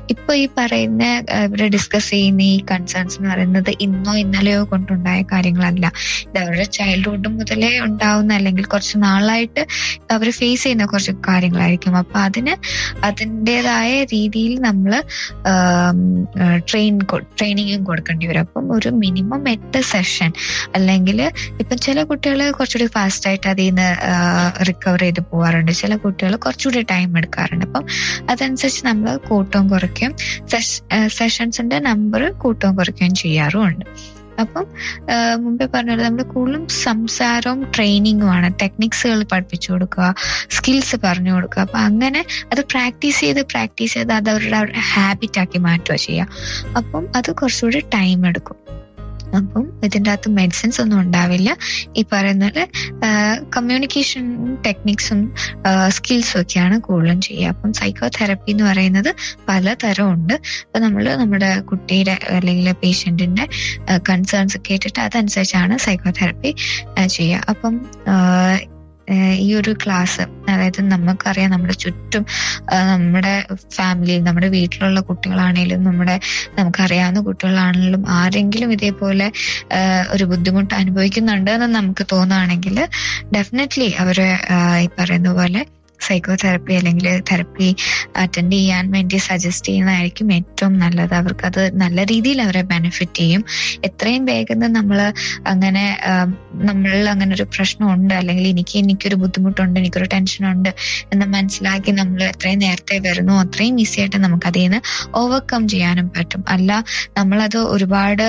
ഇപ്പൊ ഈ പറയുന്ന ആ, ഇവിടെ ഡിസ്കസ് ചെയ്യുന്ന ഈ കൺസേൺസ് എന്ന് പറയുന്നത് ഇന്നോ ഇന്നലെയോ കൊണ്ടുണ്ടായ കാര്യങ്ങളല്ല ഇത് അവരുടെ ചൈൽഡ്ഹുഡ് മുതലേ ഉണ്ടാവുന്ന അല്ലെങ്കിൽ കുറച്ച് നാളായിട്ട് അവർ ഫേസ് ചെയ്യുന്ന കുറച്ച് കാര്യങ്ങളായിരിക്കും അപ്പൊ അതിന് അതിൻ്റെതായ രീതിയിൽ നമ്മൾ ട്രെയിൻ ട്രെയിനിങ്ങും കൊടുക്കേണ്ടി വരും അപ്പം ഒരു മിനിമം എട്ട് സെഷൻ അല്ലെങ്കിൽ ഇപ്പം ചില കുട്ടികൾ കുറച്ചുകൂടി ഫാസ്റ്റ് ആയിട്ട് അതിൽ നിന്ന് റിക്കവർ ചെയ്ത് പോകാറുണ്ട് ചില കുട്ടികൾ കുറച്ചുകൂടി ടൈം എടുക്കാറുണ്ട് അപ്പം അതനുസരിച്ച് നമ്മൾ കൂട്ടവും കുറയ്ക്കും സെഷൻസിന്റെ നമ്പർ കൂട്ടവും കുറയ്ക്കുകയും ചെയ്യാറുമുണ്ട് അപ്പം ആ, മുമ്പേ പറഞ്ഞ പോലെ നമ്മൾ കൂടുതലും സംസാരവും ട്രെയിനിങ്ങുമാണ് ടെക്നിക്സുകൾ പഠിപ്പിച്ചു കൊടുക്കുക സ്കിൽസ് പറഞ്ഞു കൊടുക്കുക അപ്പൊ അങ്ങനെ അത് പ്രാക്ടീസ് ചെയ്ത് പ്രാക്ടീസ് ചെയ്ത് അത് അവരുടെ ഹാബിറ്റ് ആക്കി മാറ്റുക ചെയ്യുക അപ്പം അത് കുറച്ചുകൂടി ടൈം എടുക്കും അപ്പം ഇതിൻ്റെ അകത്ത് മെഡിസിൻസ് ഒന്നും ഉണ്ടാവില്ല ഈ പറയുന്ന പോലെ കമ്മ്യൂണിക്കേഷൻ ടെക്നിക്സും സ്കിൽസും ഒക്കെയാണ് കൂടുതലും ചെയ്യുക അപ്പം സൈക്കോ തെറപ്പി എന്ന് പറയുന്നത് പലതരം ഉണ്ട് അപ്പൊ നമ്മൾ നമ്മുടെ കുട്ടിയുടെ അല്ലെങ്കിൽ പേഷ്യന്റിന്റെ കൺസേൺസ് കേട്ടിട്ട് അതനുസരിച്ചാണ് സൈക്കോ തെറപ്പി ചെയ്യുക അപ്പം ആഹ് ഏഹ് ഈ ഒരു ക്ലാസ് അതായത് നമുക്കറിയാം നമ്മുടെ ചുറ്റും ആഹ് നമ്മുടെ ഫാമിലിയിൽ നമ്മുടെ വീട്ടിലുള്ള കുട്ടികളാണേലും നമ്മുടെ നമുക്കറിയാവുന്ന കുട്ടികളാണെങ്കിലും ആരെങ്കിലും ഇതേപോലെ ആഹ് ഒരു ബുദ്ധിമുട്ട് അനുഭവിക്കുന്നുണ്ട് എന്ന് നമുക്ക് തോന്നുകയാണെങ്കിൽ ഡെഫിനറ്റ്ലി അവരെ ആഹ് ഈ പറയുന്ന പോലെ സൈക്കോ തെറപ്പി അല്ലെങ്കിൽ തെറപ്പി അറ്റൻഡ് ചെയ്യാൻ വേണ്ടി സജസ്റ്റ് ചെയ്യുന്നതായിരിക്കും ഏറ്റവും നല്ലത് അവർക്കത് നല്ല രീതിയിൽ അവരെ ബെനിഫിറ്റ് ചെയ്യും എത്രയും വേഗം നമ്മൾ അങ്ങനെ നമ്മളിൽ അങ്ങനെ ഒരു പ്രശ്നമുണ്ട് അല്ലെങ്കിൽ എനിക്ക് എനിക്കൊരു ബുദ്ധിമുട്ടുണ്ട് എനിക്കൊരു ടെൻഷനുണ്ട് എന്ന് മനസ്സിലാക്കി നമ്മൾ എത്രയും നേരത്തെ വരുന്നു അത്രയും ഈസി ആയിട്ട് നമുക്ക് അതിൽ നിന്ന് ഓവർകം ചെയ്യാനും പറ്റും അല്ല നമ്മളത് ഒരുപാട്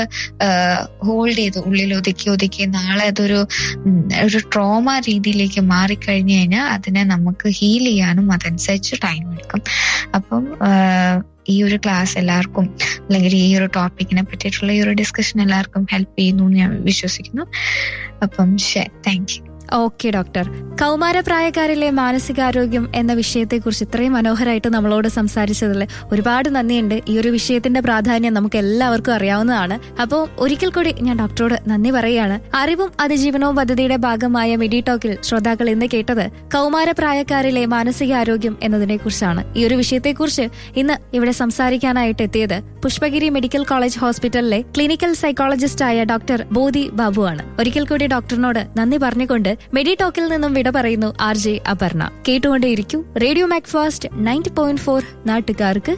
ഹോൾഡ് ചെയ്ത് ഉള്ളിൽ ഒതുക്കി ഒതുക്കി നാളെ അതൊരു ഉം, ഒരു ട്രോമ രീതിയിലേക്ക് മാറിക്കഴിഞ്ഞു കഴിഞ്ഞാൽ അതിനെ നമുക്ക് ഹീൽ ചെയ്യാനും അതനുസരിച്ച് ടൈം എടുക്കും അപ്പം ആഹ് ഈ ഒരു ക്ലാസ് എല്ലാവർക്കും അല്ലെങ്കിൽ ഈ ഒരു ടോപ്പിക്കിനെ പറ്റിയിട്ടുള്ള ഈ ഒരു ഡിസ്കഷൻ എല്ലാവർക്കും ഹെൽപ്പ് ചെയ്യുന്നു എന്ന് ഞാൻ വിശ്വസിക്കുന്നു അപ്പം ശരി താങ്ക് യു ഓക്കെ ഡോക്ടർ കൗമാരപ്രായക്കാരിലെ മാനസികാരോഗ്യം എന്ന വിഷയത്തെക്കുറിച്ച് ഇത്രയും മനോഹരമായിട്ട് നമ്മളോട് സംസാരിച്ചതിൽ ഒരുപാട് നന്ദിയുണ്ട് ഈ ഒരു വിഷയത്തിന്റെ പ്രാധാന്യം നമുക്ക് എല്ലാവർക്കും അറിയാവുന്നതാണ് അപ്പോൾ ഒരിക്കൽ കൂടി ഞാൻ ഡോക്ടറോട് നന്ദി പറയുകയാണ് അറിവും അതിജീവനവും പദ്ധതിയുടെ ഭാഗമായ മെഡി ടോക്കിൽ ശ്രോതാക്കൾ ഇന്ന് കേട്ടത് കൗമാരപ്രായക്കാരിലെ മാനസികാരോഗ്യം എന്നതിനെ കുറിച്ചാണ് ഈ ഒരു വിഷയത്തെക്കുറിച്ച് ഇന്ന് ഇവിടെ സംസാരിക്കാനായിട്ട് എത്തിയത് പുഷ്പഗിരി മെഡിക്കൽ കോളേജ് ഹോസ്പിറ്റലിലെ ക്ലിനിക്കൽ സൈക്കോളജിസ്റ്റായ ഡോക്ടർ ബോധി ബാബുവാണ് ഒരിക്കൽ കൂടി ഡോക്ടറിനോട് നന്ദി പറഞ്ഞുകൊണ്ട് മെഡി ടോക്കിൽ നിന്നും വിട പറയുന്നു ആർ ജെ അപർണ കേട്ടുകൊണ്ടേയിരിക്കൂ radio Macfast ninety point four നാട്ടുകാർക്ക്